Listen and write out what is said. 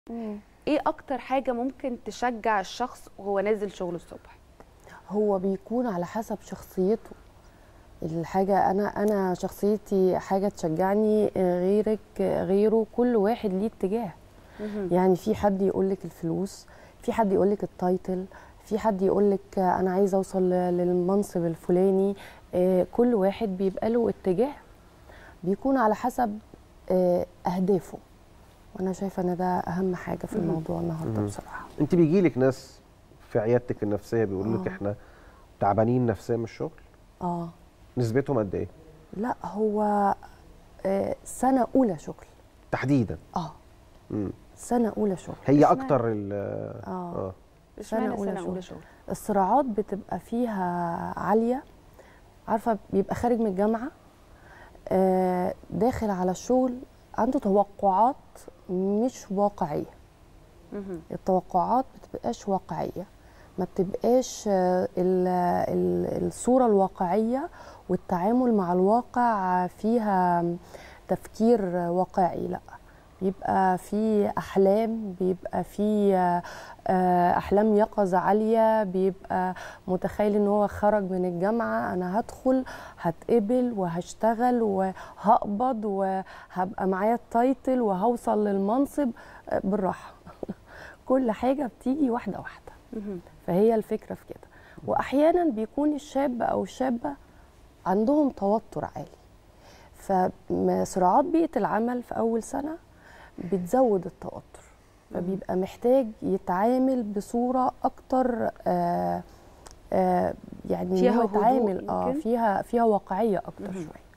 ايه اكتر حاجه ممكن تشجع الشخص وهو نازل شغله الصبح هو بيكون على حسب شخصيته الحاجة أنا أنا شخصيتي حاجة تشجعني غيرك غيره كل واحد ليه اتجاه يعني في حد يقول لك الفلوس في حد يقول لك التايتل في حد يقول لك أنا عايزة أوصل للمنصب الفلاني آه، كل واحد بيبقى له اتجاه بيكون على حسب آه، أهدافه وأنا شايفة إن ده أهم حاجة في الموضوع النهاردة بصراحة انت بيجي لك ناس في عيادتك النفسيه بيقولوا لك آه. احنا تعبانين نفسيا من الشغل آه نسبتهم قد ايه لا هو آه، سنة أولى شغل تحديدا اه مم. سنة أولى شغل هي اشمعنى؟ اكتر ال اه اه اشمعنى أولى سنه شغل. اولى شغل الصراعات بتبقى فيها عالية عارفة بيبقى خارج من الجامعة آه، داخل على الشغل عنده توقعات مش واقعية مهم. التوقعات بتبقاش واقعية ما بتبقاش آه، ال- ال- الصورة الواقعية والتعامل مع الواقع فيها تفكير واقعي لا بيبقى في أحلام بيبقى في آه، آه، أحلام يقظة عالية بيبقى متخيل إن هو خرج من الجامعة أنا هدخل هتقبل وهشتغل وهقبض وهبقى معايا التايتل وهوصل للمنصب آه، بالراحة كل حاجة بتيجي واحدة واحدة مهم. فهي الفكرة في كده وأحيانا بيكون الشاب أو الشابة عندهم توتر عالي فصراعات بيئة العمل في أول سنة بتزود التوتر فبيبقى محتاج يتعامل بصورة أكتر آه آه يعني إن فيها هو هدوء يتعامل اه يمكن؟ فيها فيها واقعية أكتر مهم. شوية